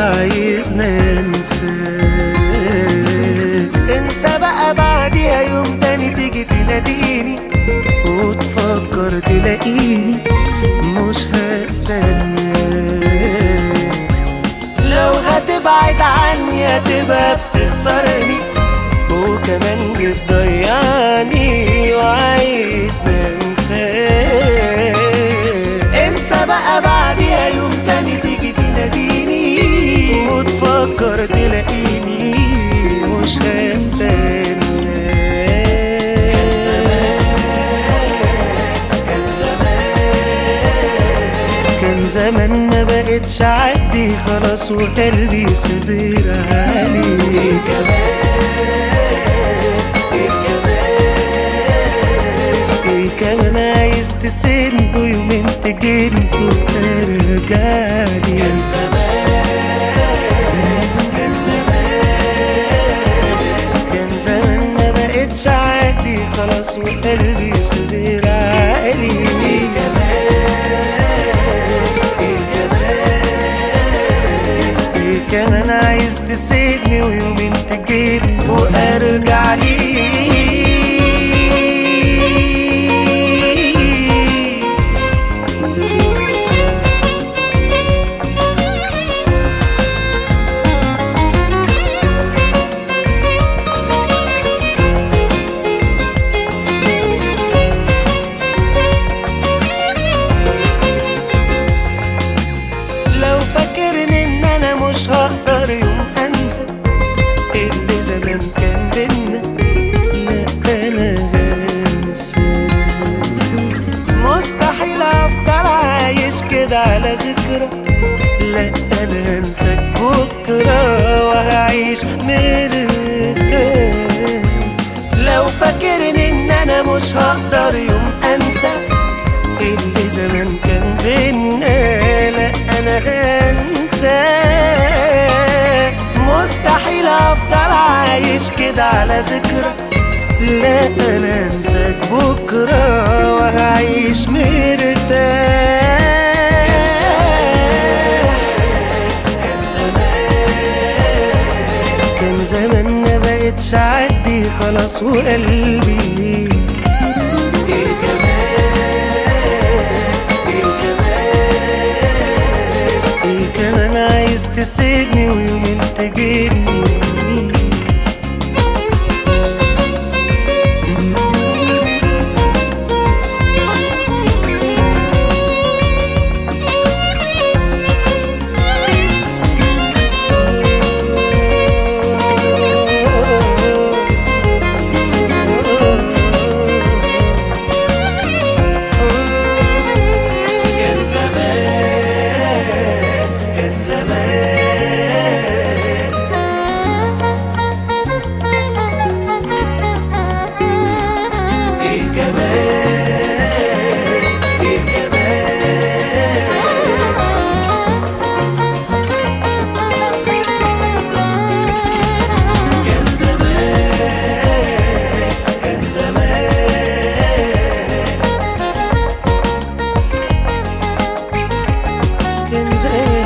عايزنا ننساك انسى بقى بعديها يوم تاني تيجي تناديني وتفكر تلاقيني مش هستناك لو هتبعد عني هتبقى بتخسرني وكمان بتضيعني وعايز ننساك انسى بقى بعديها يوم تاني تيجي تناديني وتفكر تلاقيني مش هستناك كان زمان كان زمان كان زمان ما بقتش عدي خلاص وقلبي صبر عليك ايه كمان ايه كمان ايه كمان عايز تسيبني ويومين تجيني وترجعلي كان زمان كان زمان كان زمان ما بقتش عادي خلاص وقلبي صغير عالي ايه كمان ايه كمان ايه كمان عايز تسيبني ويومين تجيبني وارجع ليك لو فاكرني ان انا مش هقدر يوم انسى اللي زمان كان بينا لا انا هنسى مستحيل افضل عايش كده على ذكرى لا انا هنساك بكره وهعيش مرتاح لو فاكرني ان انا مش هقدر يوم انسى اللي زمان كان بينا لا انا هنساك مستحيل افضل عايش كده على ذكرى لا انا انساك بكره وهعيش مرتاح كان زمان كان زمان ما بقتش عدي خلاص وقلبي ايه كمان ايه كمان ايه كمان عايز تسيبني ويومين تجيبني كان زمان كان زمان ايه كمان ايه كمان كان زمان كان زمان كان زمان